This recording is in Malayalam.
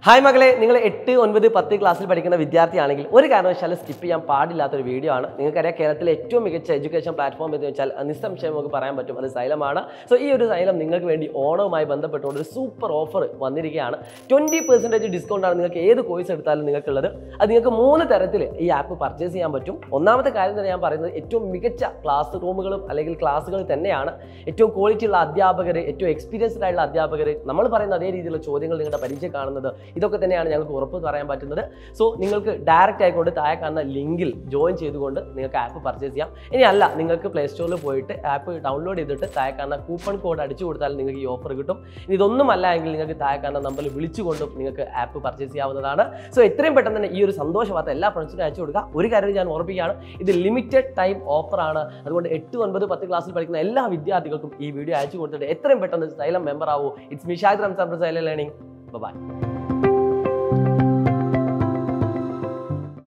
ഹായ് മകളെ നിങ്ങൾ എട്ട് ഒൻപത് പത്ത് ക്ലാസ്സിൽ പഠിക്കുന്ന വിദ്യാർത്ഥിയാണെങ്കിൽ ഒരു കാരണവശാലും സ്കിപ്പ് ചെയ്യാൻ പാടില്ലാത്ത ഒരു വീഡിയോ ആണ് നിങ്ങൾക്കറിയാം കേരളത്തിലെ ഏറ്റവും മികച്ച എഡ്യൂക്കേഷൻ പ്ലാറ്റ്ഫോം എന്ന് വെച്ചാൽ നിസ്സംശയം നമുക്ക് പറയാൻ പറ്റും അത് സൈലമാണ് സോ ഈ ഒരു സൈലം നിങ്ങൾക്ക് വേണ്ടി ഓണവുമായി ബന്ധപ്പെട്ടുകൊണ്ട് ഒരു സൂപ്പർ ഓഫർ വന്നിരിക്കുകയാണ് ട്വൻറ്റി പെർസെൻറ്റേജ് ഡിസ്കൗണ്ട് ആണ് നിങ്ങൾക്ക് ഏത് കോഴ്സ് എടുത്താലും നിങ്ങൾക്കുള്ളത് അത് നിങ്ങൾക്ക് മൂന്ന് തരത്തിൽ ഈ ആപ്പ് പർച്ചേസ് ചെയ്യാൻ പറ്റും ഒന്നാമത്തെ കാര്യം തന്നെ ഞാൻ പറയുന്നത് ഏറ്റവും മികച്ച ക്ലാസ് റൂമുകളും അല്ലെങ്കിൽ ക്ലാസ്സുകൾ തന്നെയാണ് ഏറ്റവും ക്വാളിറ്റി ഉള്ള അധ്യാപകർ ഏറ്റവും എക്സ്പീരിയൻസ്ഡ് ആയിട്ടുള്ള അധ്യാപകർ നമ്മൾ പറയുന്ന അതേ രീതിയിലുള്ള ചോദ്യങ്ങൾ നിങ്ങളുടെ പരിചയം കാണുന്നത് ഇതൊക്കെ തന്നെയാണ് ഞങ്ങൾക്ക് ഉറപ്പ് പറയാൻ പറ്റുന്നത് സോ നിങ്ങൾക്ക് ഡയറക്റ്റ് ആയിക്കൊണ്ട് താഴെ കാണുന്ന ലിങ്കിൽ ജോയിൻ ചെയ്തുകൊണ്ട് നിങ്ങൾക്ക് ആപ്പ് പർച്ചേസ് ചെയ്യാം ഇനി അല്ല നിങ്ങൾക്ക് പ്ലേ സ്റ്റോറിൽ പോയിട്ട് ആപ്പ് ഡൗൺലോഡ് ചെയ്തിട്ട് താഴെ കാണുന്ന കൂപ്പൺ കോഡ് അടിച്ചു കൊടുത്താൽ നിങ്ങൾക്ക് ഈ ഓഫർ കിട്ടും ഇനി ഇതൊന്നും അല്ല എങ്കിൽ നിങ്ങൾക്ക് താഴെ കാണുന്ന നമ്പറിൽ വിളിച്ചുകൊണ്ടും നിങ്ങൾക്ക് ആപ്പ് പർച്ചേസ് ചെയ്യാവുന്നതാണ് സോ എത്രയും പെട്ടെന്ന് തന്നെ ഈ ഒരു സന്തോഷ വാർത്ത എല്ലാ ഫ്രണ്ട്സിനും അയച്ചു കൊടുക്കുക ഒരു കാര്യം ഞാൻ ഓർപ്പിക്കുകയാണ് ഇത് ലിമിറ്റഡ് ടൈം ഓഫർ ആണ് അതുകൊണ്ട് എട്ട് ഒൻപത് പത്ത് ക്ലാസ്സിൽ പഠിക്കുന്ന എല്ലാ വിദ്യാർത്ഥികൾക്കും ഈ വീഡിയോ അയച്ചു കൊടുത്തിട്ട് എത്രയും പെട്ടെന്ന് സൈലം മെമ്പർ ആവൂ it's Mishad Ramzan Xylem learning by